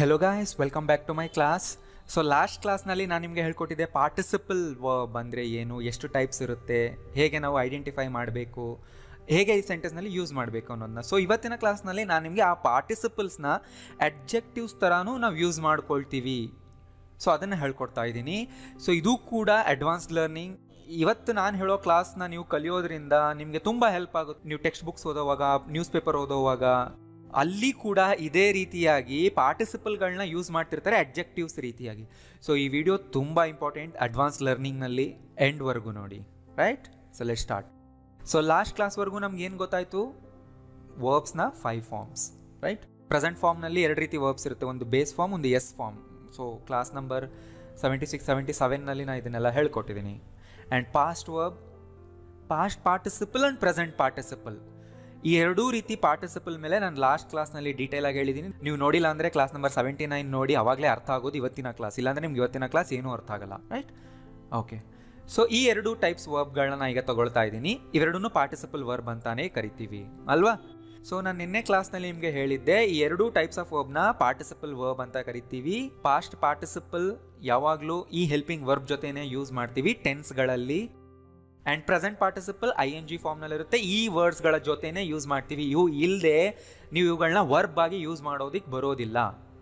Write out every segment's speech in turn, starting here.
Hello guys welcome back to my class so last ಕ್ಲಾಸ್ನಲ್ಲಿ ನಾನು ನಿಮಗೆ ಹೇಳ್ಕೊಟ್ಟಿದ್ದೆ ಪಾರ್ಟಿಸಿಪಲ್ ವರ್ಬ್ ಅಂದರೆ ಏನು ಎಷ್ಟು ಟೈಪ್ಸ್ ಇರುತ್ತೆ ಹೇಗೆ ನಾವು ಐಡೆಂಟಿಫೈ ಮಾಡಬೇಕು ಹೇಗೆ ಈ ಸೆಂಟೆನ್ಸ್ನಲ್ಲಿ ಯೂಸ್ ಮಾಡಬೇಕು ಅನ್ನೋದನ್ನ ಸೊ ಇವತ್ತಿನ ಕ್ಲಾಸ್ನಲ್ಲಿ ನಾನು ನಿಮಗೆ ಆ ಪಾರ್ಟಿಸಿಪಲ್ಸ್ನ ಅಡ್ಜೆಕ್ಟಿವ್ಸ್ ಥರನೂ ನಾವು ಯೂಸ್ ಮಾಡ್ಕೊಳ್ತೀವಿ ಸೊ ಅದನ್ನು ಹೇಳ್ಕೊಡ್ತಾ ಇದ್ದೀನಿ ಸೊ ಇದು ಕೂಡ ಅಡ್ವಾನ್ಸ್ಡ್ ಲರ್ನಿಂಗ್ ಇವತ್ತು ನಾನು ಹೇಳೋ ಕ್ಲಾಸ್ನ ನೀವು ಕಲಿಯೋದ್ರಿಂದ ನಿಮಗೆ ತುಂಬ ಹೆಲ್ಪ್ ಆಗುತ್ತೆ ನೀವು ಟೆಕ್ಸ್ಟ್ ಬುಕ್ಸ್ ಓದೋವಾಗ ನ್ಯೂಸ್ ಪೇಪರ್ ಓದೋವಾಗ ಅಲ್ಲಿ ಕೂಡ ಇದೇ ರೀತಿಯಾಗಿ ಪಾರ್ಟಿಸಿಪಲ್ಗಳನ್ನ ಯೂಸ್ ಮಾಡ್ತಿರ್ತಾರೆ ಅಡ್ಜೆಕ್ಟಿವ್ಸ್ ರೀತಿಯಾಗಿ ಸೊ ಈ ವಿಡಿಯೋ ತುಂಬ ಇಂಪಾರ್ಟೆಂಟ್ ಅಡ್ವಾನ್ಸ್ ಲರ್ನಿಂಗ್ನಲ್ಲಿ ಎಂಡ್ವರೆಗೂ ನೋಡಿ right so let start so last ಕ್ಲಾಸ್ವರೆಗೂ ನಮ್ಗೆ ಏನು ಗೊತ್ತಾಯಿತು ವರ್ಬ್ಸ್ನ ಫೈವ್ ಫಾರ್ಮ್ಸ್ ರೈಟ್ ಪ್ರೆಸೆಂಟ್ ಫಾರ್ಮ್ನಲ್ಲಿ ಎರಡು ರೀತಿ ವರ್ಬ್ಸ್ ಇರುತ್ತೆ ಒಂದು ಬೇಸ್ ಫಾರ್ಮ್ ಒಂದು S form so class number seventy six seventy ಸೆವೆನ್ನಲ್ಲಿ ನಾನು ಇದನ್ನೆಲ್ಲ ಹೇಳ್ಕೊಟ್ಟಿದ್ದೀನಿ and past verb past participle and present participle ಈ ಎರಡೂ ರೀತಿ ಪಾರ್ಟಿಸಿಪಲ್ ಮೇಲೆ ನಾನು ಲಾಸ್ಟ್ ಕ್ಲಾಸ್ನಲ್ಲಿ ಡೀಟೇಲ್ ಆಗಿ ಹೇಳಿದ್ದೀನಿ ನೀವು ನೋಡಿಲ್ಲ ಅಂದರೆ ಕ್ಲಾಸ್ ನಂಬರ್ ಸೆವೆಂಟಿ ನೈನ್ ನೋಡಿ ಅವಾಗಲೇ ಅರ್ಥ ಆಗೋದು ಇವತ್ತಿನ ಕ್ಲಾಸ್ ಇಲ್ಲಾಂದರೆ ನಿಮ್ಗೆ ಇವತ್ತಿನ ಕ್ಲಾಸ್ ಏನೂ ಅರ್ಥ ಆಗಲ್ಲ ರೈಟ್ ಓಕೆ ಸೊ ಈ ಎರಡು ಟೈಪ್ಸ್ ವರ್ಬ್ಗಳನ್ನ ಈಗ ತಗೊಳ್ತಾ ಇದ್ದೀನಿ ಇವೆರಡೂ ಪಾರ್ಟಿಸಿಪಲ್ ವರ್ಬ್ ಅಂತಾನೆ ಕರಿತೀವಿ ಅಲ್ವಾ ಸೊ ನಾನು ನಿನ್ನೆ ಕ್ಲಾಸ್ನಲ್ಲಿ ನಿಮಗೆ ಹೇಳಿದ್ದೆ ಈ ಎರಡು ಟೈಪ್ಸ್ ಆಫ್ ವರ್ಬ್ನ ಪಾರ್ಟಿಸಿಪಲ್ ವರ್ಬ್ ಅಂತ ಕರಿತೀವಿ ಪಾಸ್ಟ್ ಪಾರ್ಟಿಸಿಪಲ್ ಯಾವಾಗಲೂ ಈ ಹೆಲ್ಪಿಂಗ್ ವರ್ಬ್ ಜೊತೆನೇ ಯೂಸ್ ಮಾಡ್ತೀವಿ ಟೆನ್ಸ್ಗಳಲ್ಲಿ and present participle I N G ಫಾರ್ಮ್ನಲ್ಲಿರುತ್ತೆ ಈ ವರ್ಡ್ಸ್ಗಳ ಜೊತೆನೇ ಯೂಸ್ ಮಾಡ್ತೀವಿ ಇವು ಇಲ್ಲದೆ ನೀವು ಇವುಗಳನ್ನ ವರ್ಬ್ ಆಗಿ ಯೂಸ್ ಮಾಡೋದಕ್ಕೆ ಬರೋದಿಲ್ಲ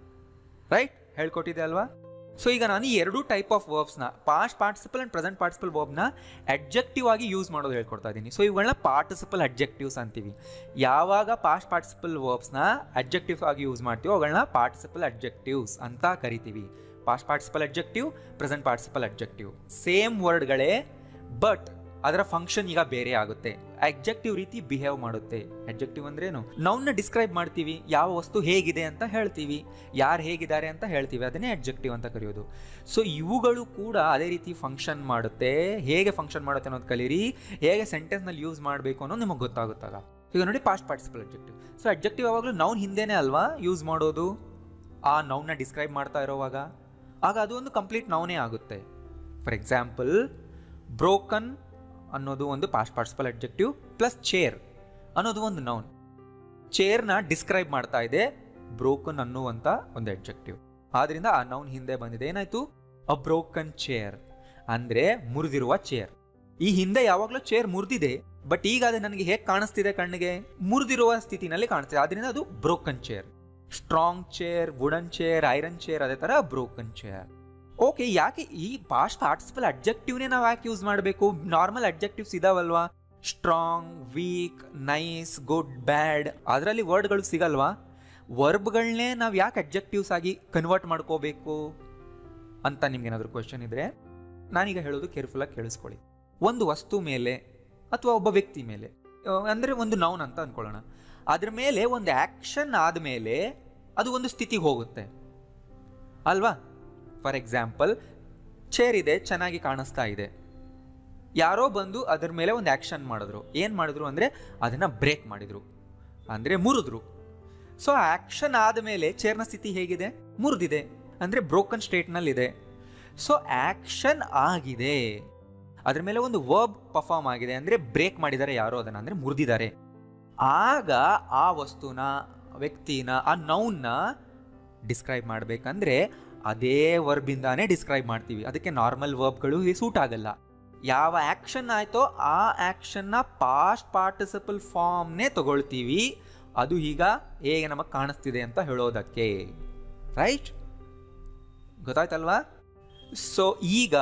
ರೈಟ್ ಹೇಳ್ಕೊಟ್ಟಿದೆ ಅಲ್ವಾ ಸೊ ಈಗ ನಾನು ಈ ಎರಡು ಟೈಪ್ ಆಫ್ ವರ್ಬ್ಸ್ನ past participle and present participle ವರ್ಬ್ನ ಅಡ್ಜೆಕ್ಟಿವ್ ಆಗಿ ಯೂಸ್ ಮಾಡೋದು ಹೇಳ್ಕೊಡ್ತಾ ಇದ್ದೀನಿ ಸೊ ಇವುಗಳನ್ನ ಪಾರ್ಟಿಸಿಪಲ್ ಅಡ್ಜೆಕ್ಟಿವ್ಸ್ ಅಂತೀವಿ ಯಾವಾಗ ಪಾಸ್ಟ್ ಪಾರ್ಟಿಸಿಪಲ್ ವರ್ಬ್ಸ್ನ ಅಡ್ಜೆಕ್ಟಿವ್ ಆಗಿ ಯೂಸ್ ಮಾಡ್ತೀವೋ ಅವುಗಳನ್ನ ಪಾರ್ಟಿಸಿಪಲ್ ಅಡ್ಜೆಕ್ಟಿವ್ಸ್ ಅಂತ ಕರಿತೀವಿ past participle adjective present participle adjective same ವರ್ಡ್ಗಳೇ ಬಟ್ ಅದರ ಫಂಕ್ಷನ್ ಈಗ ಬೇರೆ ಆಗುತ್ತೆ ಅಡ್ಜೆಕ್ಟಿವ್ ರೀತಿ ಬಿಹೇವ್ ಮಾಡುತ್ತೆ ಅಡ್ಜೆಕ್ಟಿವ್ ಅಂದ್ರೇನು ನೌನ್ನ ಡಿಸ್ಕ್ರೈಬ್ ಮಾಡ್ತೀವಿ ಯಾವ ವಸ್ತು ಹೇಗಿದೆ ಅಂತ ಹೇಳ್ತೀವಿ ಯಾರು ಹೇಗಿದ್ದಾರೆ ಅಂತ ಹೇಳ್ತೀವಿ ಅದನ್ನೇ ಅಡ್ಜೆಕ್ಟಿವ್ ಅಂತ ಕರೆಯೋದು ಸೊ ಇವುಗಳು ಕೂಡ ಅದೇ ರೀತಿ ಫಂಕ್ಷನ್ ಮಾಡುತ್ತೆ ಹೇಗೆ ಫಂಕ್ಷನ್ ಮಾಡುತ್ತೆ ಅನ್ನೋದು ಕಲೀರಿ ಹೇಗೆ ಸೆಂಟೆನ್ಸ್ನಲ್ಲಿ ಯೂಸ್ ಮಾಡಬೇಕು ಅನ್ನೋದು ನಿಮಗೆ ಗೊತ್ತಾಗುತ್ತಾಗ ಈಗ ನೋಡಿ past participle adjective so adjective ಯಾವಾಗಲೂ ನೌನ್ ಹಿಂದೆನೇ ಅಲ್ವಾ ಯೂಸ್ ಮಾಡೋದು ಆ ನೌನ್ನ ಡಿಸ್ಕ್ರೈಬ್ ಮಾಡ್ತಾ ಇರೋವಾಗ ಆಗ ಅದು ಒಂದು ಕಂಪ್ಲೀಟ್ ನೌನೇ ಆಗುತ್ತೆ ಫಾರ್ ಎಕ್ಸಾಂಪಲ್ ಬ್ರೋಕನ್ ಅನ್ನೋದು ಒಂದು past participle adjective plus chair ಅನ್ನೋದು ಒಂದು ನೌನ್ ಚೇರ್ನ ಡಿಸ್ಕ್ರೈಬ್ ಮಾಡ್ತಾ ಇದೆ ಬ್ರೋಕನ್ ಅನ್ನುವಂಥ ಒಂದು ಅಡ್ಜೆಕ್ಟಿವ್ ಆದ್ರಿಂದ ಆ ನೌನ್ ಹಿಂದೆ ಬಂದಿದೆ ಏನಾಯ್ತು ಅ ಬ್ರೋಕನ್ ಚೇರ್ ಅಂದ್ರೆ ಮುರಿದಿರುವ ಚೇರ್ ಈ ಹಿಂದೆ ಯಾವಾಗಲೂ ಚೇರ್ ಮುರಿದಿದೆ ಬಟ್ ಈಗ ಅದು ನನಗೆ ಹೇಗೆ ಕಾಣಿಸ್ತಿದೆ ಕಣ್ಣಿಗೆ ಮುರಿದಿರುವ ಸ್ಥಿತಿನಲ್ಲಿ ಕಾಣಿಸ್ತಿದೆ ಆದ್ರಿಂದ ಅದು broken chair strong chair wooden chair iron chair ಅದೇ ಥರ ಬ್ರೋಕನ್ ಚೇರ್ ಓಕೆ ಯಾಕೆ ಈ ಪಾಸ್ಟ್ ಪಾರ್ಟಿಸಿಪಲ್ ಅಡ್ಜೆಕ್ಟಿವ್ನೇ ನಾವು ಯಾಕೆ ಯೂಸ್ ಮಾಡಬೇಕು ನಾರ್ಮಲ್ ಅಡ್ಜೆಕ್ಟಿವ್ಸ್ ಇದಾವಲ್ವಾ strong weak nice good bad ಅದರಲ್ಲಿ ವರ್ಡ್ಗಳು ಸಿಗಲ್ವಾ ವರ್ಬ್ಗಳನ್ನೇ ನಾವು ಯಾಕೆ ಅಡ್ಜೆಕ್ಟಿವ್ಸ್ ಆಗಿ ಕನ್ವರ್ಟ್ ಮಾಡ್ಕೋಬೇಕು ಅಂತ ನಿಮ್ಗೆ ಏನಾದರೂ ಕ್ವಶನ್ ಇದ್ರೆ ನಾನೀಗ ಹೇಳೋದು ಕೇರ್ಫುಲ್ಲಾಗಿ ಕೇಳಿಸ್ಕೊಳ್ಳಿ ಒಂದು ವಸ್ತು ಮೇಲೆ ಅಥವಾ ಒಬ್ಬ ವ್ಯಕ್ತಿ ಮೇಲೆ ಅಂದರೆ ಒಂದು ನೌನ್ ಅಂತ ಅಂದ್ಕೊಳ್ಳೋಣ ಅದ್ರ ಮೇಲೆ ಒಂದು ಆ್ಯಕ್ಷನ್ ಆದಮೇಲೆ ಅದು ಒಂದು ಸ್ಥಿತಿಗೆ ಹೋಗುತ್ತೆ ಅಲ್ವಾ ಫಾರ್ ಎಕ್ಸಾಂಪಲ್ ಚೇರ್ ಇದೆ ಚೆನ್ನಾಗಿ ಕಾಣಿಸ್ತಾ ಇದೆ ಯಾರೋ ಬಂದು ಅದರ ಮೇಲೆ ಒಂದು ಆ್ಯಕ್ಷನ್ ಮಾಡಿದ್ರು ಏನು ಮಾಡಿದ್ರು ಅಂದರೆ ಅದನ್ನು ಬ್ರೇಕ್ ಮಾಡಿದರು ಅಂದರೆ ಮುರಿದ್ರು ಸೊ ಆ್ಯಕ್ಷನ್ ಆದಮೇಲೆ ಚೇರ್ನ ಸ್ಥಿತಿ ಹೇಗಿದೆ ಮುರಿದಿದೆ ಅಂದರೆ ಬ್ರೋಕನ್ ಸ್ಟೇಟ್ನಲ್ಲಿದೆ ಸೊ ಆ್ಯಕ್ಷನ್ ಆಗಿದೆ ಅದ್ರ ಮೇಲೆ ಒಂದು ವರ್ಬ್ ಪರ್ಫಾರ್ಮ್ ಆಗಿದೆ ಅಂದರೆ ಬ್ರೇಕ್ ಮಾಡಿದ್ದಾರೆ ಯಾರೋ ಅದನ್ನು ಅಂದರೆ ಮುರಿದಿದ್ದಾರೆ ಆಗ ಆ ವಸ್ತುನ ವ್ಯಕ್ತಿನ ಆ ನೌನ್ನ ಡಿಸ್ಕ್ರೈಬ್ ಮಾಡಬೇಕಂದ್ರೆ ಅದೇ ವರ್ಬಿಂದಾನೇ ಡಿಸ್ಕ್ರೈಬ್ ಮಾಡ್ತೀವಿ ಅದಕ್ಕೆ ನಾರ್ಮಲ್ ವರ್ಬ್ಗಳು ಸೂಟ್ ಆಗಲ್ಲ ಯಾವ ಆ್ಯಕ್ಷನ್ ಆಯಿತೋ ಆ ಆ್ಯಕ್ಷನ್ನ ಪಾಸ್ಟ್ ಪಾರ್ಟಿಸಿಪಲ್ ಫಾರ್ಮ್ನೇ ತಗೊಳ್ತೀವಿ ಅದು ಈಗ ಹೇಗೆ ನಮಗೆ ಕಾಣಿಸ್ತಿದೆ ಅಂತ ಹೇಳೋದಕ್ಕೆ ರೈಟ್ ಗೊತ್ತಾಯ್ತಲ್ವಾ ಸೊ ಈಗ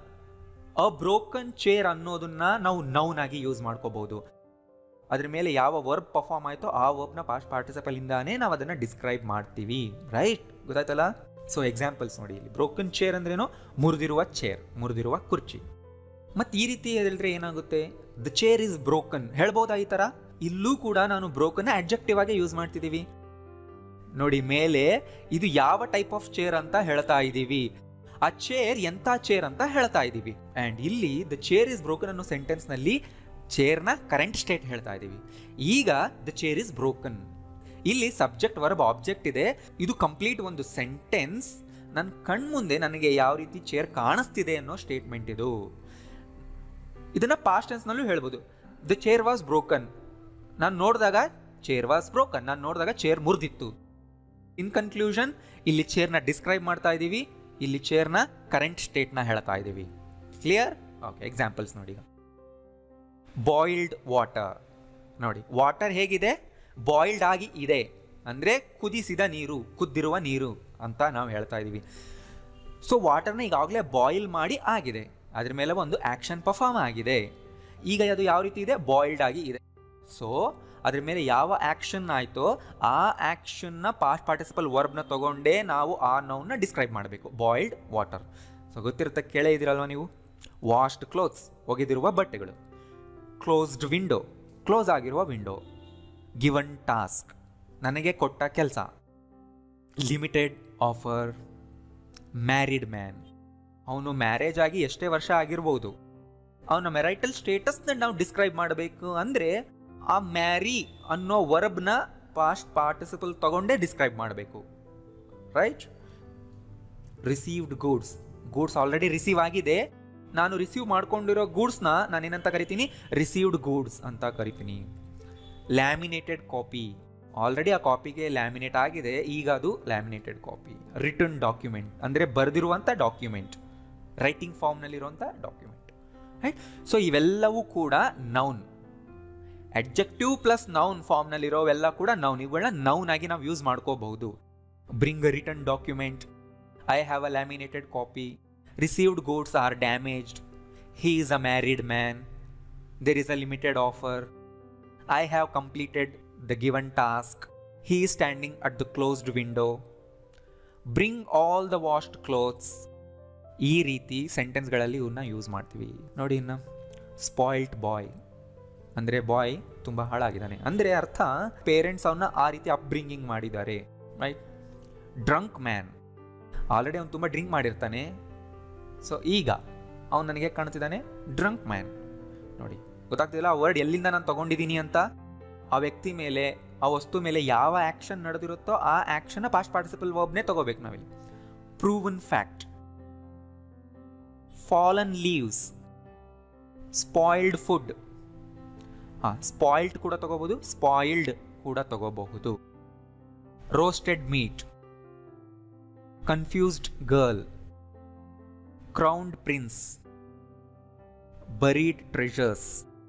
ಅ ಬ್ರೋಕನ್ ಚೇರ್ ಅನ್ನೋದನ್ನ ನಾವು ನೌನ್ ಆಗಿ ಯೂಸ್ ಮಾಡ್ಕೋಬಹುದು ಅದ್ರ ಮೇಲೆ ಯಾವ ವರ್ಬ್ ಪರ್ಫಾರ್ಮ್ ಆಯಿತೋ ಆ ವರ್ಬ್ನ ಪಾಸ್ಟ್ ಪಾರ್ಟಿಸಿಪಲ್ ಇಂದಾನೇ ನಾವು ಅದನ್ನು ಡಿಸ್ಕ್ರೈಬ್ ಮಾಡ್ತೀವಿ ರೈಟ್ ಗೊತ್ತಾಯ್ತಲ್ಲ ಸೊ ಎಕ್ಸಾಂಪಲ್ಸ್ ನೋಡಿ ಇಲ್ಲಿ ಬ್ರೋಕನ್ ಚೇರ್ ಅಂದ್ರೇನು ಮುರಿದಿರುವ ಚೇರ್ ಮುರಿದಿರುವ ಕುರ್ಚಿ ಮತ್ತು ಈ ರೀತಿ ಹೇಳಿದ್ರೆ ಏನಾಗುತ್ತೆ ದ ಚೇರ್ ಇಸ್ ಬ್ರೋಕನ್ ಹೇಳ್ಬೋದಾ ಈ ಥರ ಇಲ್ಲೂ ಕೂಡ ನಾನು ಬ್ರೋಕನ್ ಅಡ್ಜೆಕ್ಟಿವ್ ಆಗಿ ಯೂಸ್ ಮಾಡ್ತಿದ್ದೀವಿ ನೋಡಿ ಮೇಲೆ ಇದು ಯಾವ ಟೈಪ್ ಆಫ್ ಚೇರ್ ಅಂತ ಹೇಳ್ತಾ ಇದ್ದೀವಿ ಆ ಚೇರ್ ಎಂಥ ಚೇರ್ ಅಂತ ಹೇಳ್ತಾ ಇದ್ದೀವಿ ಆ್ಯಂಡ್ ಇಲ್ಲಿ ದ ಚೇರ್ ಇಸ್ ಬ್ರೋಕನ್ ಅನ್ನೋ ಸೆಂಟೆನ್ಸ್ನಲ್ಲಿ ಚೇರ್ನ ಕರೆಂಟ್ ಸ್ಟೇಟ್ ಹೇಳ್ತಾ ಇದ್ದೀವಿ ಈಗ ದ ಚೇರ್ ಇಸ್ ಬ್ರೋಕನ್ ಇಲ್ಲಿ ಸಬ್ಜೆಕ್ಟ್ ವರ್ಬ್ ಆಬ್ಜೆಕ್ಟ್ ಇದೆ ಇದು ಕಂಪ್ಲೀಟ್ ಒಂದು ಸೆಂಟೆನ್ಸ್ ನನ್ನ ಕಣ್ಮುಂದೆ ನನಗೆ ಯಾವ ರೀತಿ ಚೇರ್ ಕಾಣಿಸ್ತಿದೆ ಅನ್ನೋ ಸ್ಟೇಟ್ಮೆಂಟ್ ಇದು ಇದನ್ನ ಪಾಸ್ಟ್ ಟೆನ್ಸ್ನಲ್ಲೂ ಹೇಳ್ಬೋದು ದ ಚೇರ್ ವಾಸ್ ಬ್ರೋಕನ್ ನಾನು ನೋಡಿದಾಗ ಚೇರ್ ವಾಸ್ ಬ್ರೋಕನ್ ನಾನು ನೋಡಿದಾಗ ಚೇರ್ ಮುರಿದಿತ್ತು ಇನ್ ಕನ್ಕ್ಲೂಷನ್ ಇಲ್ಲಿ ಚೇರ್ನ ಡಿಸ್ಕ್ರೈಬ್ ಮಾಡ್ತಾ ಇದ್ದೀವಿ ಇಲ್ಲಿ ಚೇರ್ನ ಕರೆಂಟ್ ಸ್ಟೇಟ್ನ ಹೇಳ್ತಾ ಇದ್ದೀವಿ ಕ್ಲಿಯರ್ ಓಕೆ ಎಕ್ಸಾಂಪಲ್ಸ್ ನೋಡಿ ಬಾಯ್ಲ್ಡ್ ವಾಟರ್ ನೋಡಿ ವಾಟರ್ ಹೇಗಿದೆ ಬಾಯ್ಲ್ಡ್ ಆಗಿ ಇದೆ ಅಂದರೆ ಕುದಿಸಿದ ನೀರು ಕುದ್ದಿರುವ ನೀರು ಅಂತ ನಾವು ಹೇಳ್ತಾ ಇದ್ದೀವಿ ಸೊ ವಾಟರ್ನ ಈಗಾಗಲೇ ಬಾಯ್ಲ್ ಮಾಡಿ ಆಗಿದೆ ಅದ್ರ ಮೇಲೆ ಒಂದು ಆ್ಯಕ್ಷನ್ ಪರ್ಫಾರ್ಮ್ ಆಗಿದೆ ಈಗ ಅದು ಯಾವ ರೀತಿ ಇದೆ ಬಾಯ್ಲ್ಡ್ ಆಗಿ ಇದೆ ಸೊ ಅದ್ರ ಮೇಲೆ ಯಾವ ಆ್ಯಕ್ಷನ್ ಆಯಿತೋ ಆ ಆ್ಯಕ್ಷನ್ನ ಪಾಸ್ಟ್ ಪಾರ್ಟಿಸಿಪಲ್ ವರ್ಬ್ನ ತಗೊಂಡೇ ನಾವು ಆ ನೌನ್ನ ಡಿಸ್ಕ್ರೈಬ್ ಮಾಡಬೇಕು ಬಾಯ್ಲ್ಡ್ ವಾಟರ್ ಸೊ ಗೊತ್ತಿರುತ್ತೆ ಕೇಳೇ ಇದ್ದೀರಲ್ವ ನೀವು ವಾಶ್ಡ್ ಕ್ಲೋತ್ಸ್ ಒಗೆದಿರುವ ಬಟ್ಟೆಗಳು ಕ್ಲೋಸ್ಡ್ ವಿಂಡೋ ಕ್ಲೋಸ್ ಆಗಿರುವ ವಿಂಡೋ ಗಿವನ್ ಟಾಸ್ಕ್ ನನಗೆ ಕೊಟ್ಟ ಕೆಲಸ ಲಿಮಿಟೆಡ್ ಆಫರ್ ಮ್ಯಾರಿಡ್ ಮ್ಯಾನ್ ಅವನು ಮ್ಯಾರೇಜ್ ಆಗಿ ಎಷ್ಟೇ ವರ್ಷ ಆಗಿರ್ಬೋದು ಅವನ ಮೆರೈಟಲ್ ಸ್ಟೇಟಸ್ನ ನಾವು ಡಿಸ್ಕ್ರೈಬ್ ಮಾಡಬೇಕು ಅಂದರೆ ಆ ಮ್ಯಾರಿ ಅನ್ನೋ ವರ್ಬ್ನ ಪಾಸ್ಟ್ ಪಾರ್ಟಿಸಿಪಲ್ ತಗೊಂಡೇ ಡಿಸ್ಕ್ರೈಬ್ ಮಾಡಬೇಕು right received goods goods already receive ಆಗಿದೆ ನಾನು ರಿಸೀವ್ ಮಾಡ್ಕೊಂಡಿರೋ ಗೂಡ್ಸ್ನ ನಾನೇನಂತ ಕರಿತೀನಿ ರಿಸೀವ್ಡ್ ಗೂಡ್ಸ್ ಅಂತ ಕರಿತೀನಿ ಲ್ಯಾಮಿನೇಟೆಡ್ ಕಾಪಿ ಆಲ್ರೆಡಿ ಆ ಕಾಪಿಗೆ ಲ್ಯಾಮಿನೇಟ್ ಆಗಿದೆ ಈಗ ಅದು ಲ್ಯಾಮಿನೇಟೆಡ್ ಕಾಪಿ ರಿಟರ್ನ್ ಡಾಕ್ಯುಮೆಂಟ್ ಅಂದರೆ ಬರೆದಿರುವಂಥ ಡಾಕ್ಯುಮೆಂಟ್ ರೈಟಿಂಗ್ ಫಾರ್ಮ್ನಲ್ಲಿರುವಂಥ ಡಾಕ್ಯುಮೆಂಟ್ ರೈಟ್ ಸೊ ಇವೆಲ್ಲವೂ ಕೂಡ ನೌನ್ ಅಡ್ಜೆಕ್ಟಿವ್ ಪ್ಲಸ್ ನೌನ್ ಫಾರ್ಮ್ನಲ್ಲಿರೋವೆಲ್ಲ ಕೂಡ ನೌನ್ ಇವುಗಳನ್ನ ನೌನ್ ಆಗಿ ನಾವು ಯೂಸ್ ಮಾಡ್ಕೋಬಹುದು bring a written document I have a laminated copy received goods are damaged he is a married man there is a limited offer I have completed the given task he is standing at the closed window bring all the washed clothes ಈ ರೀತಿ ಸೆಂಟೆನ್ಸ್ಗಳಲ್ಲಿ ಇವನ್ನ use ಮಾಡ್ತೀವಿ ನೋಡಿ ಇನ್ನು spoiled ಬಾಯ್ ಅಂದರೆ ಬಾಯ್ ತುಂಬ ಹಾಳಾಗಿದ್ದಾನೆ ಅಂದರೆ ಅರ್ಥ ಪೇರೆಂಟ್ಸ್ ಅವನ್ನ ಆ ರೀತಿ ಅಪ್ಬ್ರಿಂಗಿಂಗ್ ಮಾಡಿದ್ದಾರೆ ರೈಟ್ ಡ್ರಂಕ್ ಮ್ಯಾನ್ ಆಲ್ರೆಡಿ ಅವ್ನು ತುಂಬ ಡ್ರಿಂಕ್ ಮಾಡಿರ್ತಾನೆ ಸೊ ಈಗ ಅವ್ನು ನನಗೆ ಕಾಣ್ತಿದ್ದಾನೆ ಡ್ರಂಕ್ ಮ್ಯಾನ್ ನೋಡಿ ಗೊತ್ತಾಗ್ತಿಲ್ಲ ಆ ವರ್ಡ್ ಎಲ್ಲಿಂದ ನಾನು ತಗೊಂಡಿದ್ದೀನಿ ಅಂತ ಆ ವ್ಯಕ್ತಿ ಮೇಲೆ ಆ ವಸ್ತು ಮೇಲೆ ಯಾವ ಆ್ಯಕ್ಷನ್ ನಡೆದಿರುತ್ತೋ ಆ ಆ್ಯಕ್ಷನ್ನ ಪಾಸ್ಟ್ ಪಾರ್ಟಿಸಿಪಲ್ ವರ್ಬ್ನೇ ತಗೋಬೇಕು ನಾವಿಲ್ಲಿ proven fact fallen leaves spoiled food ಹಾಂ ಸ್ಪಾಯಿಲ್ಡ್ ಕೂಡ ತಗೋಬಹುದು ಸ್ಪಾಯಿಲ್ಡ್ ಕೂಡ ತಗೋಬಹುದು roasted meat confused girl crowned prince buried treasures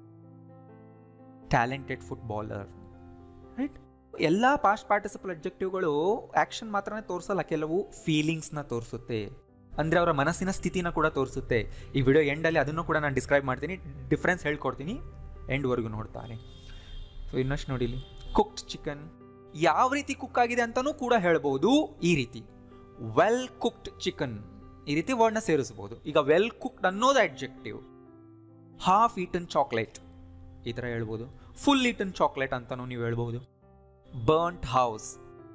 talented footballer right ಎಲ್ಲ ಪಾಸ್ಟ್ ಪಾರ್ಟಿಸಿಪಲ್ ಅಬ್ಜೆಕ್ಟಿವ್ಗಳು ಆ್ಯಕ್ಷನ್ ಮಾತ್ರನೇ ತೋರಿಸಲ್ಲ ಕೆಲವು ಫೀಲಿಂಗ್ಸ್ನ ತೋರಿಸುತ್ತೆ ಅಂದರೆ ಅವರ ಮನಸ್ಸಿನ ಸ್ಥಿತಿನ ಕೂಡ ತೋರಿಸುತ್ತೆ ಈ ವಿಡಿಯೋ ಎಂಡಲ್ಲಿ ಅದನ್ನು ಕೂಡ ನಾನು ಡಿಸ್ಕ್ರೈಬ್ ಮಾಡ್ತೀನಿ ಡಿಫ್ರೆನ್ಸ್ ಹೇಳ್ಕೊಡ್ತೀನಿ ಎಂಡ್ವರೆಗೂ ನೋಡ್ತಾರೆ ಸೊ ಇನ್ನಷ್ಟು ನೋಡಿಲಿ ಕುಕ್ಡ್ ಚಿಕನ್ ಯಾವ ರೀತಿ ಕುಕ್ ಆಗಿದೆ ಅಂತಲೂ ಕೂಡ ಹೇಳ್ಬೋದು ಈ ರೀತಿ ವೆಲ್ ಕುಕ್ಡ್ ಚಿಕನ್ ಈ ರೀತಿ ವರ್ಡ್ನ ಸೇರಿಸ್ಬೋದು ಈಗ ವೆಲ್ ಕುಕ್ಡ್ ಅನ್ನೋದು ಅಡ್ಜೆಕ್ಟಿವ್ ಹಾಫ್ ಈಟನ್ ಚಾಕ್ಲೇಟ್ ಈ ಥರ ಹೇಳ್ಬೋದು ಫುಲ್ ಈಟನ್ ಚಾಕ್ಲೇಟ್ ಅಂತಲೂ ನೀವು ಹೇಳ್ಬೋದು burnt house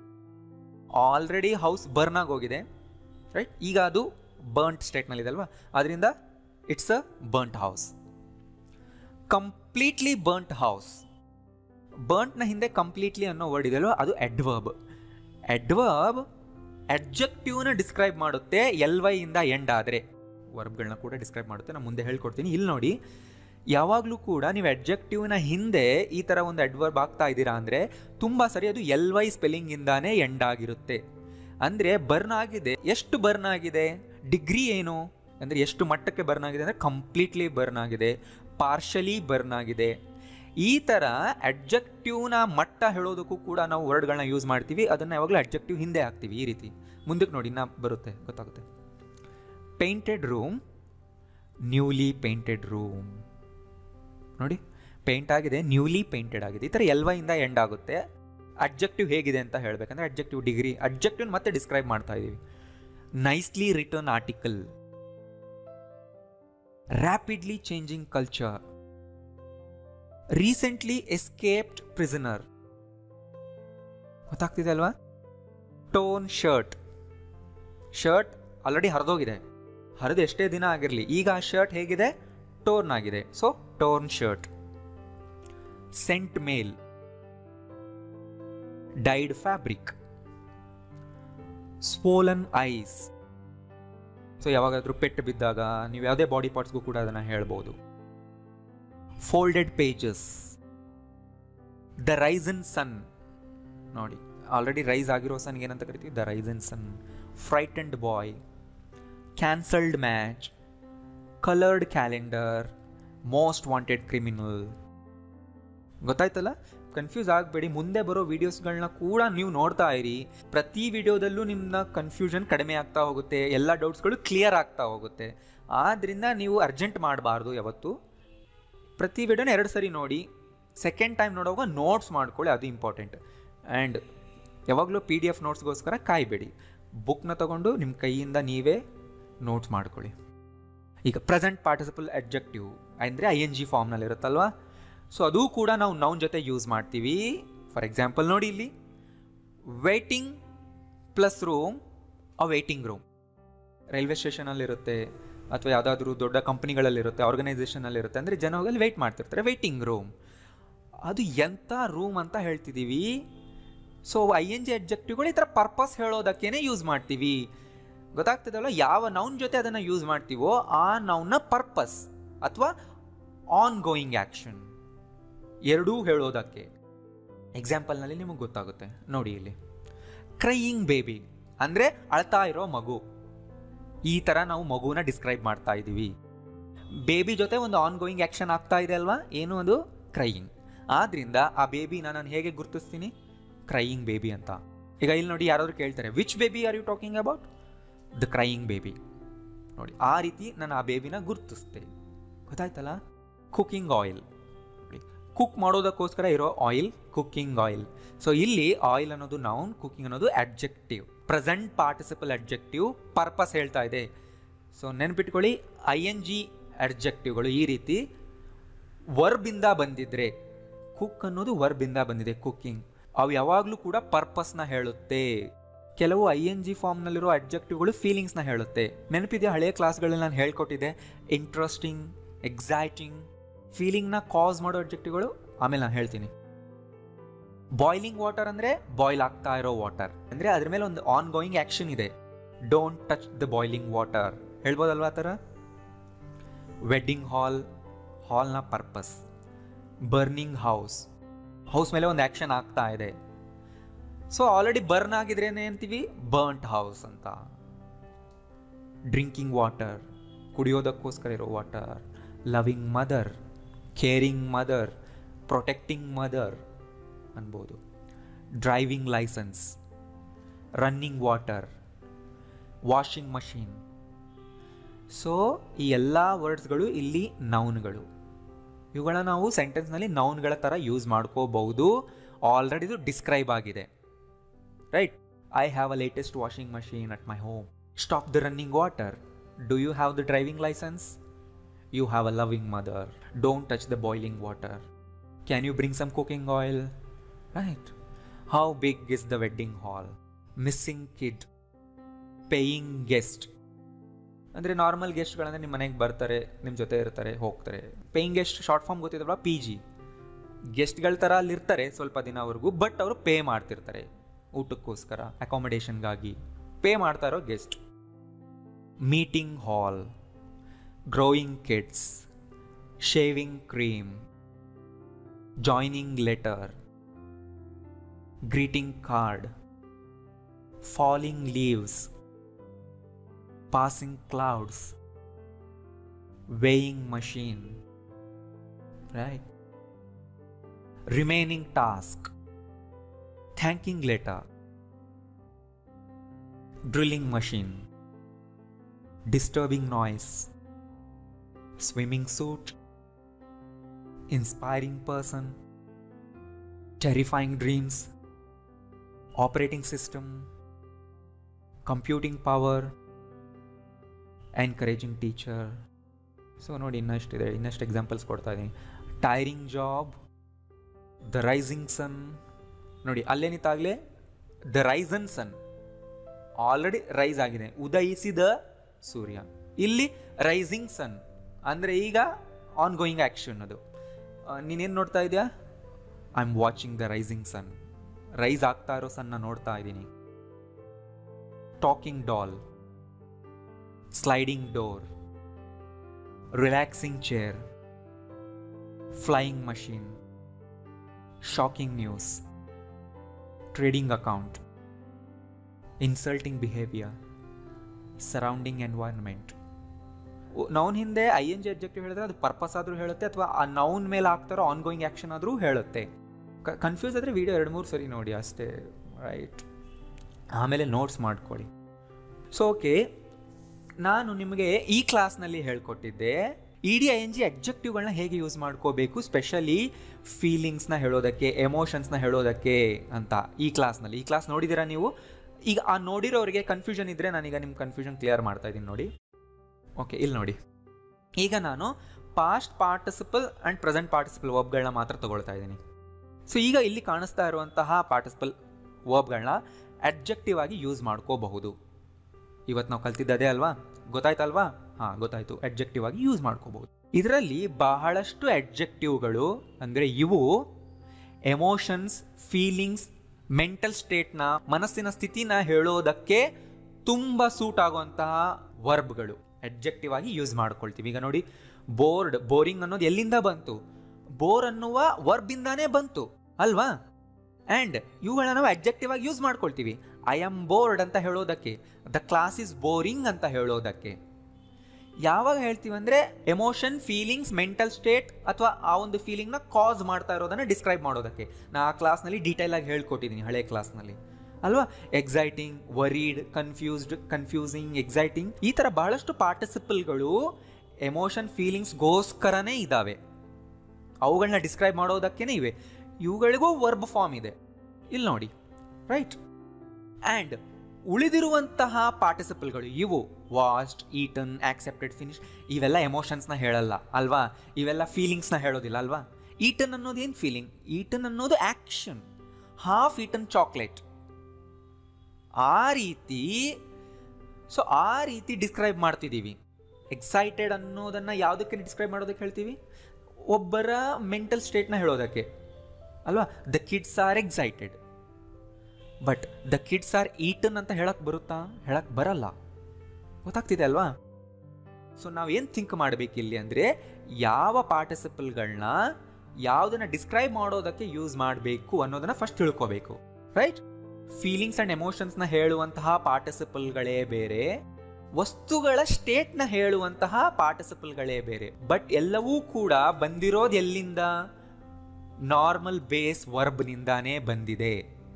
already house burn ಆಗೋಗಿದೆ ರೈಟ್ ಈಗ ಅದು ಬರ್ಂಟ್ ಸ್ಟೇಟ್ನಲ್ಲಿದೆ ಅಲ್ವಾ ಅದರಿಂದ it's a burnt house completely burnt house ಬರ್ಂಟ್ನ ಹಿಂದೆ ಕಂಪ್ಲೀಟ್ಲಿ ಅನ್ನೋ ವರ್ಡ್ ಇದೆ ಅಲ್ವಾ ಅದು ಎಡ್ವರ್ಬ್ ಎಡ್ವರ್ಬ್ ಅಡ್ಜೆಕ್ಟಿವ್ನ ಡಿಸ್ಕ್ರೈಬ್ ಮಾಡುತ್ತೆ ಎಲ್ ವೈ ಇಂದ ಎಂಡ್ ಆದರೆ ವರ್ಬ್ಗಳನ್ನ ಕೂಡ ಡಿಸ್ಕ್ರೈಬ್ ಮಾಡುತ್ತೆ ನಾನು ಮುಂದೆ ಹೇಳ್ಕೊಡ್ತೀನಿ ಇಲ್ಲಿ ನೋಡಿ ಯಾವಾಗಲೂ ಕೂಡ ನೀವು ಅಡ್ಜೆಕ್ಟಿವ್ನ ಹಿಂದೆ ಈ ಥರ ಒಂದು ಅಡ್ವರ್ಬ್ ಆಗ್ತಾ ಇದ್ದೀರಾ ಅಂದರೆ ತುಂಬ ಸರಿ ಅದು ಎಲ್ ವೈ ಸ್ಪೆಲ್ಲಿಂಗಿಂದಾನೇ ಎಂಡ್ ಆಗಿರುತ್ತೆ ಅಂದರೆ ಬರ್ನ್ ಆಗಿದೆ ಎಷ್ಟು ಬರ್ನ್ ಆಗಿದೆ ಡಿಗ್ರಿ ಏನು ಅಂದರೆ ಎಷ್ಟು ಮಟ್ಟಕ್ಕೆ ಬರ್ನ್ ಆಗಿದೆ ಅಂದರೆ ಕಂಪ್ಲೀಟ್ಲಿ ಬರ್ನ್ ಆಗಿದೆ ಪಾರ್ಷಲಿ ಬರ್ನ್ ಆಗಿದೆ ಈ ಥರ ಅಡ್ಜೆಕ್ಟಿವ್ನ ಮಟ್ಟ ಹೇಳೋದಕ್ಕೂ ಕೂಡ ನಾವು ವರ್ಡ್ಗಳನ್ನ ಯೂಸ್ ಮಾಡ್ತೀವಿ ಅದನ್ನು ಯಾವಾಗಲೂ ಅಡ್ಜೆಕ್ಟಿವ್ ಹಿಂದೆ ಹಾಕ್ತೀವಿ ಈ ರೀತಿ ಮುಂದಕ್ಕೆ ನೋಡಿ ನಾ ಬರುತ್ತೆ ಗೊತ್ತಾಗುತ್ತೆ painted room newly painted room ನೋಡಿ ಪೇಂಟ್ ಆಗಿದೆ ನ್ಯೂಲಿ ಪೇಂಟೆಡ್ ಆಗಿದೆ ಈ ಥರ ಎಲ್ವೈಯಿಂದ ಎಂಡ್ ಆಗುತ್ತೆ ಅಡ್ಜೆಕ್ಟಿವ್ ಹೇಗಿದೆ ಅಂತ ಹೇಳಬೇಕಂದ್ರೆ ಅಡ್ಜೆಕ್ಟಿವ್ ಡಿಗ್ರಿ ಅಡ್ಜೆಕ್ಟಿವ್ ಮತ್ತೆ ಡಿಸ್ಕ್ರೈಬ್ ಮಾಡ್ತಾ ಇದ್ದೀವಿ nicely written article rapidly changing culture recently escaped prisoner ಗೊತ್ತಾಗ್ತಿದೆ ಅಲ್ವಾ ಟೋನ್ ಶರ್ಟ್ ಶರ್ಟ್ ಆಲ್ರೆಡಿ ಹರಿದೋಗಿದೆ ಹರಿದು ಎಷ್ಟೇ ದಿನ ಆಗಿರಲಿ ಈಗ ಆ ಶರ್ಟ್ ಹೇಗಿದೆ ಟೋರ್ನ್ ಆಗಿದೆ so torn shirt sent mail dyed fabric swollen eyes so ಯಾವಾಗಾದ್ರೂ ಪೆಟ್ಟು ಬಿದ್ದಾಗ ನೀವು ಯಾವುದೇ ಬಾಡಿ ಪಾರ್ಟ್ಸ್ಗೂ ಕೂಡ ಅದನ್ನು ಹೇಳ್ಬೋದು folded pages the risen sun ನೋಡಿ ಆಲ್ರೆಡಿ ರೈಸ್ ಆಗಿರೋ ಸನ್ಗೆ ಏನಂತ ಕರಿತೀವಿ the risen sun frightened boy cancelled match coloured calendar most wanted criminal ಗೊತ್ತಾಯ್ತಲ್ಲ ಕನ್ಫ್ಯೂಸ್ ಆಗಬೇಡಿ ಮುಂದೆ ಬರೋ ವೀಡಿಯೋಸ್ಗಳನ್ನ ಕೂಡ ನೀವು ನೋಡ್ತಾ ಇರಿ ಪ್ರತಿ ವಿಡಿಯೋದಲ್ಲೂ ನಿಮ್ಮ ಕನ್ಫ್ಯೂಷನ್ ಕಡಿಮೆ ಆಗ್ತಾ ಹೋಗುತ್ತೆ ಎಲ್ಲ ಡೌಟ್ಸ್ಗಳು ಕ್ಲಿಯರ್ ಆಗ್ತಾ ಹೋಗುತ್ತೆ ಆದ್ದರಿಂದ ನೀವು ಅರ್ಜೆಂಟ್ ಮಾಡಬಾರ್ದು ಯಾವತ್ತು ಪ್ರತಿ ವಿಡಿಯೋನ ಎರಡು ಸರಿ ನೋಡಿ ಸೆಕೆಂಡ್ ಟೈಮ್ ನೋಡುವಾಗ ನೋಟ್ಸ್ ಮಾಡ್ಕೊಳ್ಳಿ ಅದು ಇಂಪಾರ್ಟೆಂಟ್ ಆ್ಯಂಡ್ ಯಾವಾಗಲೂ ಪಿ ಡಿ ಎಫ್ ನೋಟ್ಸ್ಗೋಸ್ಕರ ಕಾಯಬೇಡಿ ಬುಕ್ನ ತಗೊಂಡು ನಿಮ್ಮ ಕೈಯಿಂದ ನೀವೇ ನೋಟ್ಸ್ ಮಾಡ್ಕೊಳ್ಳಿ ಈಗ ಪ್ರೆಸೆಂಟ್ ಪಾರ್ಟಿಸಿಪಲ್ ಅಡ್ಜೆಕ್ಟಿವ್ ಅಂದರೆ ಐ ಎನ್ ಜಿ ಫಾರ್ಮ್ನಲ್ಲಿ ಇರುತ್ತಲ್ವಾ ಸೊ ಅದು ಕೂಡ ನಾವು ನೌನ್ ಜೊತೆ ಯೂಸ್ ಮಾಡ್ತೀವಿ ಫಾರ್ ಎಕ್ಸಾಂಪಲ್ ನೋಡಿ ಇಲ್ಲಿ waiting plus room a waiting room railway ಸ್ಟೇಷನಲ್ಲಿರುತ್ತೆ ಅಥವಾ ಯಾವುದಾದ್ರೂ ದೊಡ್ಡ ಕಂಪ್ನಿಗಳಲ್ಲಿರುತ್ತೆ ಆರ್ಗನೈಸೇಷನಲ್ಲಿರುತ್ತೆ ಅಂದರೆ ಜನ ಹೋಗಿ ಅಲ್ಲಿ ವೆಯ್ಟ್ ಮಾಡ್ತಿರ್ತಾರೆ ವೇಟಿಂಗ್ ರೂಮ್ ಅದು ಎಂಥ ರೂಮ್ ಅಂತ ಹೇಳ್ತಿದ್ದೀವಿ ಸೊ ಐ ಎನ್ ಜಿ ಅಬ್ಜೆಕ್ಟಿವ್ಗಳು ಈ ಥರ ಪರ್ಪಸ್ ಹೇಳೋದಕ್ಕೇನೆ ಯೂಸ್ ಮಾಡ್ತೀವಿ ಗೊತ್ತಾಗ್ತದಲ್ಲ ಯಾವ ನೌನ್ ಜೊತೆ ಅದನ್ನು ಯೂಸ್ ಮಾಡ್ತೀವೋ ಆ ನೌನ್ನ ಪರ್ಪಸ್ ಅಥವಾ ಆನ್ ಗೋಯಿಂಗ್ ಆ್ಯಕ್ಷನ್ ಎರಡೂ ಹೇಳೋದಕ್ಕೆ ಎಕ್ಸಾಂಪಲ್ನಲ್ಲಿ ನಿಮಗೆ ಗೊತ್ತಾಗುತ್ತೆ ನೋಡಿ ಇಲ್ಲಿ ಕ್ರೈಯಿಂಗ್ ಬೇಬಿ ಅಂದರೆ ಅಳ್ತಾ ಇರೋ ಮಗು ಈ ಥರ ನಾವು ಮಗುನ ಡಿಸ್ಕ್ರೈಬ್ ಮಾಡ್ತಾ ಇದ್ದೀವಿ ಬೇಬಿ ಜೊತೆ ಒಂದು ಆನ್ ಗೋಯಿಂಗ್ ಆ್ಯಕ್ಷನ್ ಆಗ್ತಾ ಇದೆ ಅಲ್ವಾ ಏನು ಅದು ಕ್ರೈಯಿಂಗ್ ಆದ್ರಿಂದ ಆ ಬೇಬಿನ ನಾನು ಹೇಗೆ ಗುರುತಿಸ್ತೀನಿ ಕ್ರೈಯಿಂಗ್ ಬೇಬಿ ಅಂತ ಈಗ ಇಲ್ಲಿ ನೋಡಿ ಯಾರಾದರೂ ಕೇಳ್ತಾರೆ which baby are you talking about the crying baby ನೋಡಿ ಆ ರೀತಿ ನಾನು ಆ ಬೇಬಿನ ಗುರುತಿಸ್ತೆ ಗೊತ್ತಾಯ್ತಲ್ಲ ಕುಕಿಂಗ್ ಆಯಿಲ್ ನೋಡಿ ಕುಕ್ ಮಾಡೋದಕ್ಕೋಸ್ಕರ ಇರೋ ಆಯಿಲ್ ಕುಕ್ಕಿಂಗ್ ಆಯಿಲ್ ಸೊ ಇಲ್ಲಿ ಆಯಿಲ್ ಅನ್ನೋದು ನೌನ್ ಕುಕಿಂಗ್ ಅನ್ನೋದು adjective present participle adjective purpose ಹೇಳ್ತಾ ಇದೆ ಸೊ ನೆನ್ಪಿಟ್ಕೊಳ್ಳಿ ಐ ಎನ್ ಜಿ ಅಡ್ಜೆಕ್ಟಿವ್ಗಳು ಈ ರೀತಿ ವರ್ಬಿಂದ ಬಂದಿದ್ರೆ ಕುಕ್ ಅನ್ನೋದು ವರ್ಬಿಂದ ಬಂದಿದೆ ಕುಕ್ಕಿಂಗ್ ಅವು ಯಾವಾಗಲೂ ಕೂಡ ಪರ್ಪಸ್ನ ಹೇಳುತ್ತೆ ಕೆಲವು ಐ ಎನ್ ಜಿ ಫಾರ್ಮ್ನಲ್ಲಿರೋ ಅಡ್ಜೆಕ್ಟಿವ್ಗಳು ಫೀಲಿಂಗ್ಸ್ನ ಹೇಳುತ್ತೆ ನೆನಪಿದೆಯಾ ಹಳೆಯ ಕ್ಲಾಸ್ಗಳಲ್ಲಿ ನಾನು ಹೇಳ್ಕೊಟ್ಟಿದ್ದೆ ಇಂಟ್ರೆಸ್ಟಿಂಗ್ ಎಕ್ಸೈಟಿಂಗ್ ಫೀಲಿಂಗ್ನ ಕಾಸ್ ಮಾಡೋ ಅಡ್ಜೆಕ್ಟಿವ್ಗಳು ಆಮೇಲೆ ನಾನು ಹೇಳ್ತೀನಿ ಬಾಯ್ಲಿಂಗ್ ವಾಟರ್ ಅಂದರೆ ಬಾಯ್ಲ್ ಆಗ್ತಾ ಇರೋ ವಾಟರ್ ಅಂದರೆ ಅದ್ರ ಮೇಲೆ ಒಂದು ಆನ್ ಗೋಯಿಂಗ್ ಆ್ಯಕ್ಷನ್ ಇದೆ don't touch the boiling water ಹೇಳ್ಬೋದಲ್ವಾ ಆ ಥರ ವೆಡ್ಡಿಂಗ್ ಹಾಲ್ ಹಾಲ್ನ ಪರ್ಪಸ್ ಬರ್ನಿಂಗ್ ಹೌಸ್ ಹೌಸ್ ಮೇಲೆ ಒಂದು ಆ್ಯಕ್ಷನ್ ಆಗ್ತಾ ಇದೆ ಸೊ ಆಲ್ರೆಡಿ ಬರ್ನ್ ಆಗಿದ್ರೆ ಅಂತೀವಿ ಬರ್ಂಟ್ ಹೌಸ್ ಅಂತ ಡ್ರಿಂಕಿಂಗ್ ವಾಟರ್ ಕುಡಿಯೋದಕ್ಕೋಸ್ಕರ ಇರೋ water loving mother caring mother protecting mother ಅನ್ಬೋದು driving licence running water washing machine so ಈ ಎಲ್ಲ ವರ್ಡ್ಸ್ಗಳು ಇಲ್ಲಿ ನೌನ್ಗಳು ಇವುಗಳನ್ನ ನಾವು ಸೆಂಟೆನ್ಸ್ನಲ್ಲಿ ನೌನ್ಗಳ ಥರ ಯೂಸ್ ಮಾಡ್ಕೋಬಹುದು ಆಲ್ರೆಡಿ ಇದು ಡಿಸ್ಕ್ರೈಬ್ ಆಗಿದೆ right I have a latest washing machine at my home stop the running water do you have the driving licence you have a loving mother don't touch the boiling water can you bring some cooking oil right how big is the wedding hall missing kid paying guest ಅಂದರೆ normal ಗೆಸ್ಟ್ಗಳಂದರೆ ನಿಮ್ಮ ಮನೆಗೆ ಬರ್ತಾರೆ ನಿಮ್ಮ ಜೊತೆ ಇರ್ತಾರೆ ಹೋಗ್ತಾರೆ paying guest short form ಗೊತ್ತಿದಲ್ವಾ ಪಿ ಜಿ ಗೆಸ್ಟ್ಗಳ ಥರ ಅಲ್ಲಿರ್ತಾರೆ ಸ್ವಲ್ಪ ದಿನವರೆಗೂ ಬಟ್ ಅವರು ಪೇ ಮಾಡ್ತಿರ್ತಾರೆ ಊಟಕ್ಕೋಸ್ಕರ ಅಕಾಮಿಡೇಷನ್ಗಾಗಿ ಪೇ ಮಾಡ್ತಾ ಇರೋ guest meeting hall growing kids shaving cream joining letter greeting card falling leaves passing clouds, weighing machine, right? Remaining task, thanking letter, drilling machine, disturbing noise, swimming suit, inspiring person, terrifying dreams, operating system, computing power, encouraging teacher so ನೋಡಿ ಇನ್ನಷ್ಟಿದೆ ಇನ್ನಷ್ಟು examples ಕೊಡ್ತಾ ಇದ್ದೀನಿ tiring job the rising sun ನೋಡಿ ಅಲ್ಲೇನಿತ್ತಾಗಲೇ the risen sun already rise ಆಗಿದೆ ಉದಯಿಸಿದ ಸೂರ್ಯ ಇಲ್ಲಿ ರೈಸಿಂಗ್ ಸನ್ ಅಂದರೆ ಈಗ ಆನ್ ಗೋಯಿಂಗ್ ಆ್ಯಕ್ಷನ್ ಅದು ನೀನೇನು ನೋಡ್ತಾ ಇದೆಯಾ I am watching the rising sun rise ಆಗ್ತಾ ಇರೋ ಸನ್ನ ನೋಡ್ತಾ ಇದ್ದೀನಿ talking doll sliding door, relaxing chair, flying machine, shocking news, trading account insulting behaviour surrounding environment noun ಹಿಂದೆ ಐ ಎನ್ ಜಿ ಅಬ್ಜೆಕ್ಟಿವ್ ಹೇಳಿದ್ರೆ ಅದು ಪರ್ಪಸ್ ಆದರೂ ಹೇಳುತ್ತೆ ಅಥವಾ ಆ ನೌನ್ ಮೇಲೆ ಆಗ್ತಾರೋ ಆನ್ ಗೋಯಿಂಗ್ ಆ್ಯಕ್ಷನ್ ಆದರೂ ಹೇಳುತ್ತೆ ಕನ್ಫ್ಯೂಸ್ ಆದರೆ ವಿಡಿಯೋ ಎರಡು ಮೂರು ಸರಿ ನೋಡಿ ಅಷ್ಟೇ ರೈಟ್ ಆಮೇಲೆ ನೋಟ್ಸ್ ಮಾಡ್ಕೊಳ್ಳಿ ಸೊ ಓಕೆ ನಾನು ನಿಮಗೆ ಈ ಕ್ಲಾಸ್ನಲ್ಲಿ ಹೇಳ್ಕೊಟ್ಟಿದ್ದೆ E D I N G ಅಬ್ಜೆಕ್ಟಿವ್ಗಳನ್ನ ಹೇಗೆ ಯೂಸ್ ಮಾಡ್ಕೋಬೇಕು ಸ್ಪೆಷಲಿ ಫೀಲಿಂಗ್ಸ್ನ ಹೇಳೋದಕ್ಕೆ ಎಮೋಷನ್ಸ್ನ ಹೇಳೋದಕ್ಕೆ ಅಂತ ಈ ಕ್ಲಾಸ್ನಲ್ಲಿ ಈ ಕ್ಲಾಸ್ ನೋಡಿದ್ದೀರಾ ನೀವು ಈಗ ಆ ನೋಡಿರೋರಿಗೆ ಕನ್ಫ್ಯೂಷನ್ ಇದ್ದರೆ ನಾನೀಗ ನಿಮ್ಮ ಕನ್ಫ್ಯೂಷನ್ ಕ್ಲಿಯರ್ ಮಾಡ್ತಾ ಇದ್ದೀನಿ ನೋಡಿ ಓಕೆ ಇಲ್ಲಿ ನೋಡಿ ಈಗ ನಾನು past participle and present participle ವರ್ಬ್ಗಳನ್ನ ಮಾತ್ರ ತಗೊಳ್ತಾ ಇದ್ದೀನಿ ಸೊ ಈಗ ಇಲ್ಲಿ ಕಾಣಿಸ್ತಾ ಇರುವಂತಹ ಪಾರ್ಟಿಸಿಪಲ್ ವರ್ಬ್ಗಳನ್ನ ಅಡ್ಜೆಕ್ಟಿವ್ ಆಗಿ ಯೂಸ್ ಮಾಡ್ಕೋಬಹುದು ಇವತ್ತು ನಾವು ಕಲ್ತಿದ್ದದೇ ಅಲ್ವಾ ಗೊತ್ತಾಯ್ತಲ್ವಾ ಹಾಂ ಗೊತ್ತಾಯ್ತು ಅಡ್ಜೆಕ್ಟಿವ್ ಆಗಿ ಯೂಸ್ ಮಾಡ್ಕೋಬಹುದು ಇದರಲ್ಲಿ ಬಹಳಷ್ಟು ಅಡ್ಜೆಕ್ಟಿವ್ಗಳು ಅಂದರೆ ಇವು ಎಮೋಷನ್ಸ್ ಫೀಲಿಂಗ್ಸ್ ಮೆಂಟಲ್ ಸ್ಟೇಟ್ನ ಮನಸ್ಸಿನ ಸ್ಥಿತಿನ ಹೇಳೋದಕ್ಕೆ ತುಂಬ ಸೂಟ್ ಆಗುವಂತಹ ವರ್ಬ್ಗಳು ಅಡ್ಜೆಕ್ಟಿವ್ ಆಗಿ ಯೂಸ್ ಮಾಡ್ಕೊಳ್ತೀವಿ ಈಗ ನೋಡಿ ಬೋರ್ಡ್ ಬೋರಿಂಗ್ ಅನ್ನೋದು ಎಲ್ಲಿಂದ ಬಂತು ಬೋರ್ ಅನ್ನುವ ವರ್ಬಿಂದಾನೇ ಬಂತು ಅಲ್ವಾ ಆ್ಯಂಡ್ ಇವುಗಳನ್ನ ನಾವು ಅಡ್ಜೆಕ್ಟಿವ್ ಆಗಿ ಯೂಸ್ ಮಾಡ್ಕೊಳ್ತೀವಿ ಐ ಆಮ್ ಬೋರ್ಡ್ ಅಂತ ಹೇಳೋದಕ್ಕೆ ದ ಕ್ಲಾಸ್ ಇಸ್ ಬೋರಿಂಗ್ ಅಂತ ಹೇಳೋದಕ್ಕೆ ಯಾವಾಗ ಹೇಳ್ತೀವಿ ಅಂದರೆ ಎಮೋಷನ್ ಫೀಲಿಂಗ್ಸ್ ಮೆಂಟಲ್ ಸ್ಟೇಟ್ ಅಥವಾ ಆ ಒಂದು ಫೀಲಿಂಗ್ನ ಕಾಸ್ ಮಾಡ್ತಾ ಇರೋದನ್ನು ಡಿಸ್ಕ್ರೈಬ್ ಮಾಡೋದಕ್ಕೆ ನಾ ಆ ಕ್ಲಾಸ್ನಲ್ಲಿ ಡೀಟೇಲ್ ಆಗಿ ಹೇಳ್ಕೊಟ್ಟಿದ್ದೀನಿ ಹಳೆ ಕ್ಲಾಸ್ನಲ್ಲಿ ಅಲ್ವಾ exciting worried confused confusing exciting ಈ ಥರ ಬಹಳಷ್ಟು ಪಾರ್ಟಿಸಿಪಲ್ಗಳು ಎಮೋಷನ್ ಫೀಲಿಂಗ್ಸ್ಗೋಸ್ಕರನೇ ಇದ್ದಾವೆ ಅವುಗಳನ್ನ ಡಿಸ್ಕ್ರೈಬ್ ಮಾಡೋದಕ್ಕೇ ಇವೆ ಇವುಗಳಿಗೂ ವರ್ಬ್ ಫಾರ್ಮ್ ಇದೆ ಇಲ್ಲಿ ನೋಡಿ ರೈಟ್ ಆ್ಯಂಡ್ ಉಳಿದಿರುವಂತಹ ಪಾರ್ಟಿಸಿಪಲ್ಗಳು ಇವು ವಾಸ್ಟ್ ಈಟನ್ ಆಕ್ಸೆಪ್ಟೆಡ್ ಫಿನಿಶ್ ಇವೆಲ್ಲ ಎಮೋಷನ್ಸ್ನ ಹೇಳಲ್ಲ ಅಲ್ವಾ ಇವೆಲ್ಲ ಫೀಲಿಂಗ್ಸ್ನ ಹೇಳೋದಿಲ್ಲ ಅಲ್ವಾ ಈಟನ್ ಅನ್ನೋದು ಏನು ಫೀಲಿಂಗ್ ಈಟನ್ ಅನ್ನೋದು ಆ್ಯಕ್ಷನ್ ಹಾಫ್ ಈಟನ್ ಚಾಕ್ಲೇಟ್ ಆ ರೀತಿ ಸೊ ಆ ರೀತಿ ಡಿಸ್ಕ್ರೈಬ್ ಮಾಡ್ತಿದ್ದೀವಿ ಎಕ್ಸೈಟೆಡ್ ಅನ್ನೋದನ್ನು ಯಾವುದಕ್ಕೆ ಡಿಸ್ಕ್ರೈಬ್ ಮಾಡೋದಕ್ಕೆ ಹೇಳ್ತೀವಿ ಒಬ್ಬರ ಮೆಂಟಲ್ ಸ್ಟೇಟ್ನ ಹೇಳೋದಕ್ಕೆ ಅಲ್ವಾ the kids are excited but the kids are eaten ಅಂತ ಹೇಳಕ್ ಬರುತ್ತಾ ಹೇಳಕ್ ಬರಲ್ಲ ಗೊತ್ತಾಗ್ತಿದೆ ಅಲ್ವಾ ಸೊ ನಾವೇನು ಥಿಂಕ್ ಮಾಡಬೇಕು ಇಲ್ಲಿ ಅಂದರೆ ಯಾವ ಪಾರ್ಟಿಸಿಪಲ್ಗಳನ್ನ ಯಾವುದನ್ನ ಡಿಸ್ಕ್ರೈಬ್ ಮಾಡೋದಕ್ಕೆ ಯೂಸ್ ಮಾಡಬೇಕು ಅನ್ನೋದನ್ನ ಫಸ್ಟ್ ತಿಳ್ಕೋಬೇಕು ರೈಟ್ ಫೀಲಿಂಗ್ಸ್ ಆ್ಯಂಡ್ ಎಮೋಷನ್ಸ್ನ ಹೇಳುವಂತಹ ಪಾರ್ಟಿಸಿಪಲ್ಗಳೇ ಬೇರೆ ವಸ್ತುಗಳ ಸ್ಟೇಟ್ನ ಹೇಳುವಂತಹ ಪಾರ್ಟಿಸಿಪಲ್ಗಳೇ ಬೇರೆ ಬಟ್ ಎಲ್ಲವೂ ಕೂಡ ಬಂದಿರೋದು ಎಲ್ಲಿಂದ ನಾರ್ಮಲ್ ಬೇಸ್ ವರ್ಬ್ನಿಂದಾನೇ ಬಂದಿದೆ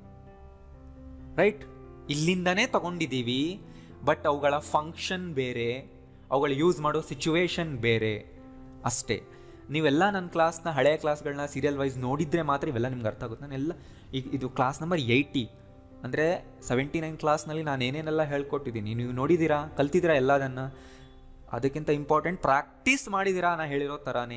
ರೈಟ್ ಇಲ್ಲಿಂದನೇ ತಗೊಂಡಿದ್ದೀವಿ ಬಟ್ ಅವುಗಳ ಫಂಕ್ಷನ್ ಬೇರೆ ಅವುಗಳ ಯೂಸ್ ಮಾಡೋ ಸಿಚುವೇಶನ್ ಬೇರೆ ಅಷ್ಟೇ ನೀವೆಲ್ಲ ನನ್ನ ಕ್ಲಾಸ್ನ ಹಳೆಯ ಕ್ಲಾಸ್ಗಳನ್ನ ಸೀರಿಯಲ್ ವೈಸ್ ನೋಡಿದರೆ ಮಾತ್ರ ಇವೆಲ್ಲ ನಿಮ್ಗೆ ಅರ್ಥ ಆಗುತ್ತೆ ನಾನೆಲ್ಲ ಈಗ ಇದು ಕ್ಲಾಸ್ ನಂಬರ್ ಏಯ್ಟಿ ಅಂದರೆ ಸೆವೆಂಟಿ ನೈನ್ ಕ್ಲಾಸ್ನಲ್ಲಿ ನಾನು ಏನೇನೆಲ್ಲ ಹೇಳ್ಕೊಟ್ಟಿದ್ದೀನಿ ನೀವು ನೋಡಿದ್ದೀರಾ ಕಲ್ತಿದ್ದೀರಾ ಎಲ್ಲದನ್ನು ಅದಕ್ಕಿಂತ ಇಂಪಾರ್ಟೆಂಟ್ ಪ್ರಾಕ್ಟೀಸ್ ಮಾಡಿದ್ದೀರಾ ನಾ ಹೇಳಿರೋ ಥರನೇ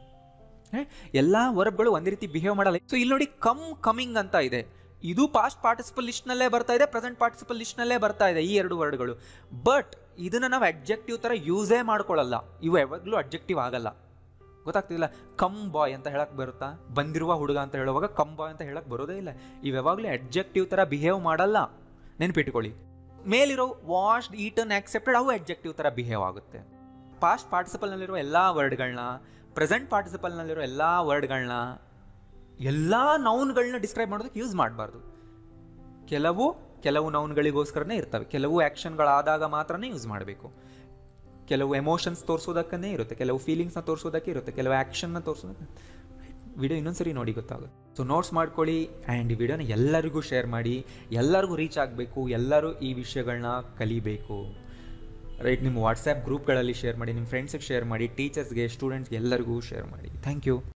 ಎಲ್ಲ ವರ್ಬ್ಗಳು ಒಂದೇ ರೀತಿ ಬಿಹೇವ್ ಮಾಡಲ್ಲ ಸೊ ಇಲ್ಲಿ ನೋಡಿ ಕಮ್ ಕಮಿಂಗ್ ಅಂತ ಇದೆ ಇದು ಪಾಸ್ಟ್ ಪಾರ್ಟಿಸಿಪಲ್ ಲಿಸ್ಟ್ನಲ್ಲೇ ಬರ್ತಾ ಇದೆ ಪ್ರೆಸೆಂಟ್ ಪಾರ್ಟಿಸಿಪಲ್ ಲಿಸ್ಟ್ನಲ್ಲೇ ಬರ್ತಾ ಇದೆ ಈ ಎರಡು ವರ್ಡ್ಗಳು ಬಟ್ ಇದನ್ನು ನಾವು ಅಡ್ಜೆಕ್ಟಿವ್ ಥರ ಯೂಸೇ ಮಾಡ್ಕೊಳ್ಳಲ್ಲ ಇವು ಯಾವಾಗಲೂ ಅಡ್ಜೆಕ್ಟಿವ್ ಆಗಲ್ಲ ಗೊತ್ತಾಗ್ತಿಲ್ಲ ಕಮ್ ಬಾಯ್ ಅಂತ ಹೇಳಕ್ ಬರುತ್ತಾ ಬಂದಿರುವ ಹುಡುಗ ಅಂತ ಹೇಳುವಾಗ ಕಮ್ ಬಾಯ್ ಅಂತ ಹೇಳಕ್ ಬರೋದೇ ಇಲ್ಲ ಇವು ಯಾವಾಗಲೂ ಅಡ್ಜೆಕ್ಟಿವ್ ಥರ ಬಿಹೇವ್ ಮಾಡಲ್ಲ ನೆನ್ಪಿಟ್ಕೊಳ್ಳಿ ಮೇಲಿರೋ ವಾಶ್ಡ್ ಈಟನ್ ಆಕ್ಸೆಪ್ಟೆಡ್ ಅವು ಅಡ್ಜೆಕ್ಟಿವ್ ಥರ ಬಿಹೇವ್ ಆಗುತ್ತೆ ಪಾಸ್ಟ್ ಪಾರ್ಟಿಸಿಪಲ್ನಲ್ಲಿರುವ ಎಲ್ಲ ವರ್ಡ್ಗಳನ್ನ ಪ್ರೆಸೆಂಟ್ ಪಾರ್ಟಿಸಿಪಲ್ನಲ್ಲಿರೋ ಎಲ್ಲ ವರ್ಡ್ಗಳನ್ನ ಎಲ್ಲ ನೌನ್ಗಳನ್ನ ಡಿಸ್ಕ್ರೈಬ್ ಮಾಡೋದಕ್ಕೆ ಯೂಸ್ ಮಾಡಬಾರ್ದು ಕೆಲವು ಕೆಲವು ನೌನ್ಗಳಿಗೋಸ್ಕರನೇ ಇರ್ತವೆ ಕೆಲವು ಆ್ಯಕ್ಷನ್ಗಳಾದಾಗ ಮಾತ್ರನೇ ಯೂಸ್ ಮಾಡಬೇಕು ಕೆಲವು ಎಮೋಷನ್ಸ್ ತೋರಿಸೋದಕ್ಕೇ ಇರುತ್ತೆ ಕೆಲವು ಫೀಲಿಂಗ್ಸ್ನ ತೋರಿಸೋದಕ್ಕೆ ಇರುತ್ತೆ ಕೆಲವು ಆ್ಯಕ್ಷನ್ನ ತೋರಿಸೋದಕ್ಕೆ ವಿಡಿಯೋ ಇನ್ನೊಂದ್ಸರಿ ನೋಡಿ ಗೊತ್ತಾಗುತ್ತೆ ಸೊ ನೋಟ್ಸ್ ಮಾಡ್ಕೊಳ್ಳಿ ಆ್ಯಂಡ್ ಈ ವಿಡಿಯೋನ ಎಲ್ಲರಿಗೂ ಶೇರ್ ಮಾಡಿ ಎಲ್ಲರಿಗೂ ರೀಚ್ ಆಗಬೇಕು ಎಲ್ಲರೂ ಈ ವಿಷಯಗಳನ್ನ ಕಲಿಬೇಕು ರೈಟ್ ನಿಮ್ಮ ವಾಟ್ಸ್ಯಾಪ್ ಗ್ರೂಪ್ಗಳಲ್ಲಿ ಶೇರ್ ಮಾಡಿ ನಿಮ್ಮ ಫ್ರೆಂಡ್ಸಿಗೆ ಶೇರ್ ಮಾಡಿ ಟೀಚರ್ಸ್ಗೆ ಸ್ಟೂಡೆಂಟ್ಸ್ಗೆ ಎಲ್ಲರಿಗೂ ಶೇರ್ ಮಾಡಿ ಥ್ಯಾಂಕ್ ಯು